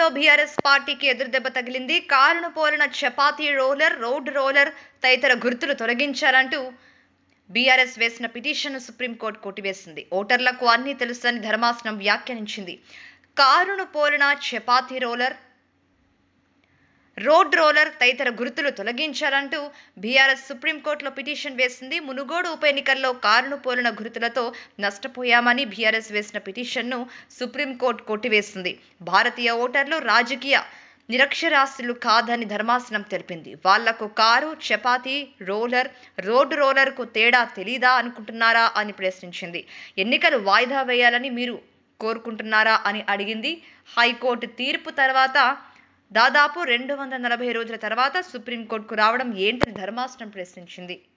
BRS పార్టీకి ఎదురుదెబ్బ తగిలింది కారును పోలిన చపాతీ రోలర్ రోడ్ రోలర్ తదితర గుర్తులు తొలగించాలంటూ బీఆర్ఎస్ వేసిన పిటిషన్ను సుప్రీంకోర్టు కొట్టివేసింది ఓటర్లకు అన్నీ తెలుసని ధర్మాసనం వ్యాఖ్యానించింది కారును పోలిన చపాతీ రోలర్ రోడ్ రోలర్ తదితర గుర్తులు తొలగించాలంటూ బీఆర్ఎస్ సుప్రీంకోర్టులో పిటిషన్ వేసింది మునుగోడు ఉప ఎన్నికల్లో కారును పోలిన గుర్తులతో నష్టపోయామని బీఆర్ఎస్ వేసిన పిటిషన్ను సుప్రీంకోర్టు కొట్టివేసింది భారతీయ ఓటర్లు రాజకీయ నిరక్షరాస్యులు కాదని ధర్మాసనం తెలిపింది వాళ్లకు కారు చపాతీ రోలర్ రోడ్ రోలర్కు తేడా తెలీదా అనుకుంటున్నారా అని ప్రశ్నించింది ఎన్నికలు వాయిదా వేయాలని మీరు కోరుకుంటున్నారా అని అడిగింది హైకోర్టు తీర్పు తర్వాత దాదాపు రెండు వందల నలభై రోజుల తర్వాత సుప్రీంకోర్టుకు రావడం ఏంటని ధర్మాసనం ప్రశ్నించింది